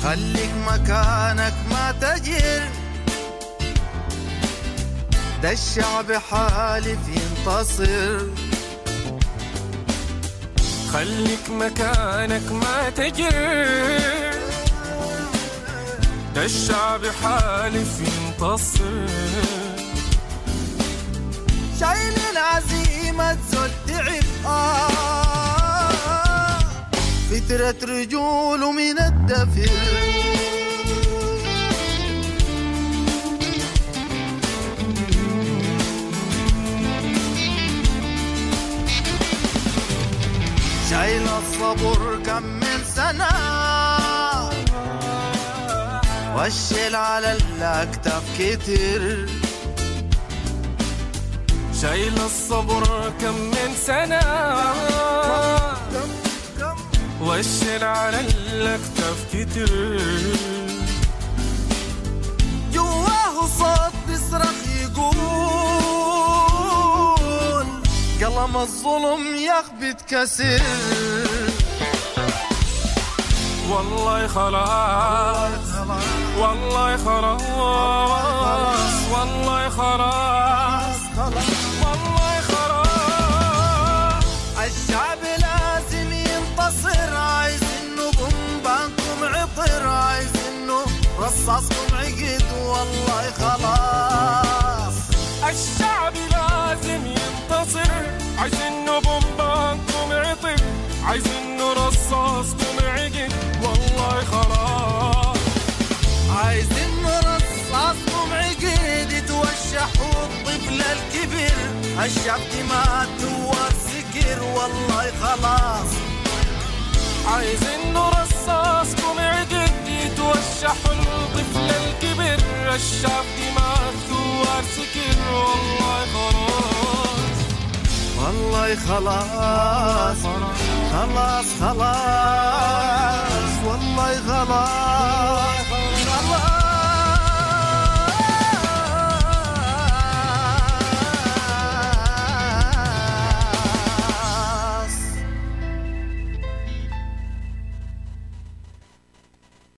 خليك مكانك ما تجر ده الشعب حالف ينتصر خليك مكانك ما تجر ده الشعب حالف ينتصر شايل العزيمة زول تعب آه فترة رجوله من الدفر شايل الصبر كم من سنة والشيل على الأكتاف كتير شايل الصبر كم من سنة والشيل على الأكتاف كتير جواه صوت بيصرخ يقول قلم الظلم يخبط كسر والله خلاص والله خلاص والله خلاص والله خلاص الشعب لازم ينتصر عايز انه بمبانكم عطر عايز انه رصاصكم عقد والله خلاص الشعب لازم ينتصر عايز انه بومبانكم عطر عايز انه رصاصكم عقد والله خلاص عايز انه رصاصكم عقد يتوشحوا الطفل الكبير الشعب ما دوار سكر والله خلاص عايز انه رصاصكم عقد يتوشحوا الطفل الكبير الشعب دماغ ثوار سكر والله خلاص والله خلاص خلاص خلاص والله خلاص